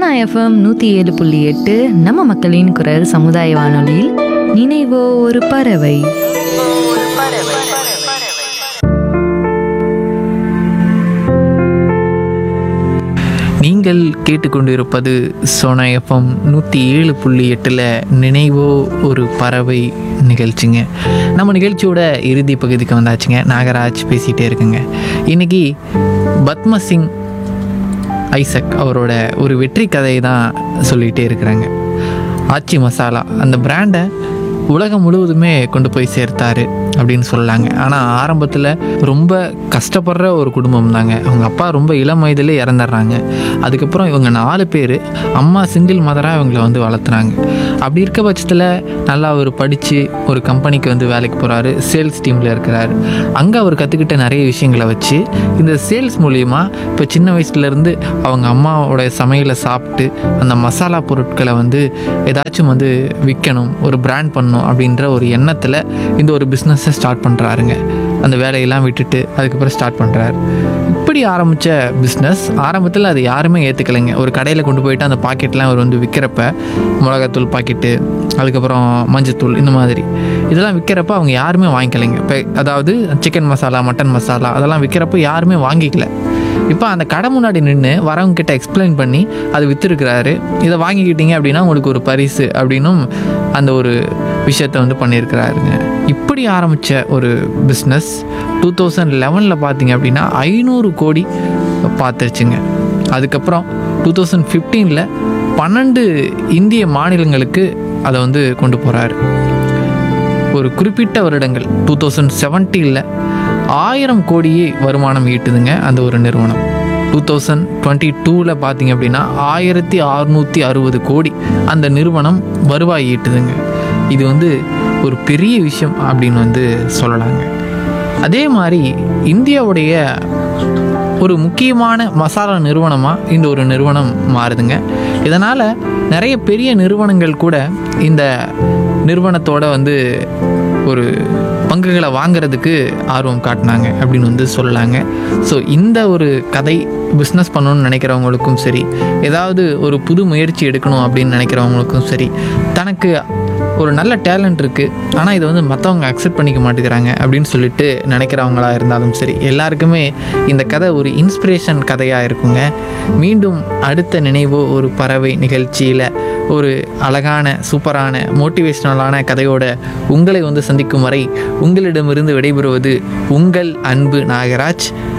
Sona FM நூற்றி ஏழு புள்ளி எட்டு நம்ம மக்களின் குரல் சமுதாய வானொலியில் நினைவோ ஒரு பறவை நீங்கள் கேட்டுக்கொண்டிருப்பது சோனா எஃப்எம் நூற்றி ஏழு புள்ளி எட்டில் நினைவோ ஒரு பறவை நிகழ்ச்சிங்க நம்ம நிகழ்ச்சியோட இறுதி பகுதிக்கு வந்தாச்சுங்க நாகராஜ் பேசிகிட்டே இருக்குங்க இன்னைக்கு பத்மசிங் ஐசக் அவரோட ஒரு வெற்றி கதையை தான் சொல்லிகிட்டே இருக்கிறாங்க ஆச்சி மசாலா அந்த பிராண்டை உலகம் முழுவதுமே கொண்டு போய் சேர்த்தாரு அப்படின்னு சொல்லலாங்க ஆனால் ஆரம்பத்தில் ரொம்ப கஷ்டப்படுற ஒரு குடும்பம் தாங்க அவங்க அப்பா ரொம்ப இளம் வயதிலே இறந்துடுறாங்க அதுக்கப்புறம் இவங்க நாலு பேர் அம்மா சிங்கிள் மதராக இவங்களை வந்து வளர்த்துறாங்க அப்படி இருக்க பட்சத்தில் நல்லா அவர் படித்து ஒரு கம்பெனிக்கு வந்து வேலைக்கு போகிறாரு சேல்ஸ் டீமில் இருக்கிறாரு அங்கே அவர் கற்றுக்கிட்ட நிறைய விஷயங்களை வச்சு இந்த சேல்ஸ் மூலியமா இப்போ சின்ன வயசுலேருந்து அவங்க அம்மாவோட சமையலை சாப்பிட்டு அந்த மசாலா பொருட்களை வந்து ஏதாச்சும் வந்து விற்கணும் ஒரு பிராண்ட் பண்ணணும் அப்படின்ற ஒரு எண்ணத்தில் இந்த ஒரு பிஸ்னஸை ஸ்டார்ட் பண்ணுறாருங்க அந்த வேலையெல்லாம் விட்டுட்டு அதுக்கப்புறம் ஸ்டார்ட் பண்ணுறாரு இப்படி ஆரம்பித்த பிஸ்னஸ் ஆரம்பத்தில் அது யாருமே ஏற்றுக்கலைங்க ஒரு கடையில் கொண்டு போயிட்டு அந்த பாக்கெட்லாம் அவர் வந்து விற்கிறப்ப மிளகாத்தூள் பாக்கெட்டு அதுக்கப்புறம் மஞ்சத்தூள் இந்த மாதிரி இதெல்லாம் விற்கிறப்ப அவங்க யாருமே வாங்கிக்கலைங்க இப்போ அதாவது சிக்கன் மசாலா மட்டன் மசாலா அதெல்லாம் விற்கிறப்ப யாருமே வாங்கிக்கல இப்போ அந்த கடை முன்னாடி நின்று வரவங்க கிட்ட எக்ஸ்பிளைன் பண்ணி அது விற்றுருக்கிறாரு இதை வாங்கிக்கிட்டீங்க அப்படின்னா உங்களுக்கு ஒரு பரிசு அப்படின்னும் அந்த ஒரு விஷயத்தை வந்து பண்ணியிருக்கிறாருங்க இப்படி ஆரம்பித்த ஒரு பிஸ்னஸ் டூ தௌசண்ட் லெவனில் பார்த்தீங்க அப்படின்னா ஐநூறு கோடி பார்த்துருச்சுங்க அதுக்கப்புறம் டூ தௌசண்ட் ஃபிஃப்டீனில் பன்னெண்டு இந்திய மாநிலங்களுக்கு அதை வந்து கொண்டு போகிறாரு ஒரு குறிப்பிட்ட வருடங்கள் டூ தௌசண்ட் செவன்டீனில் ஆயிரம் கோடியே வருமானம் ஈட்டுதுங்க அந்த ஒரு நிறுவனம் டூ தௌசண்ட் டுவெண்ட்டி டூவில் பார்த்தீங்க அப்படின்னா ஆயிரத்தி அறுநூற்றி அறுபது கோடி அந்த நிறுவனம் வருவாய் ஈட்டுதுங்க இது வந்து ஒரு பெரிய விஷயம் அப்படின்னு வந்து சொல்லலாங்க அதே மாதிரி இந்தியாவுடைய ஒரு முக்கியமான மசாலா நிறுவனமாக இந்த ஒரு நிறுவனம் மாறுதுங்க இதனால் நிறைய பெரிய நிறுவனங்கள் கூட இந்த நிறுவனத்தோட வந்து ஒரு பங்குகளை வாங்குறதுக்கு ஆர்வம் காட்டினாங்க அப்படின்னு வந்து சொல்லலாங்க ஸோ இந்த ஒரு கதை பிஸ்னஸ் பண்ணணும்னு நினைக்கிறவங்களுக்கும் சரி ஏதாவது ஒரு புது முயற்சி எடுக்கணும் அப்படின்னு நினைக்கிறவங்களுக்கும் சரி தனக்கு ஒரு நல்ல டேலண்ட் இருக்குது ஆனால் இதை வந்து மற்றவங்க அக்செப்ட் பண்ணிக்க மாட்டேங்கிறாங்க அப்படின்னு சொல்லிட்டு நினைக்கிறவங்களா இருந்தாலும் சரி எல்லாருக்குமே இந்த கதை ஒரு இன்ஸ்பிரேஷன் கதையாக இருக்குங்க மீண்டும் அடுத்த நினைவோ ஒரு பறவை நிகழ்ச்சியில் ஒரு அழகான சூப்பரான மோட்டிவேஷ்னலான கதையோட உங்களை வந்து சந்திக்கும் வரை உங்களிடமிருந்து விடைபெறுவது உங்கள் அன்பு நாகராஜ்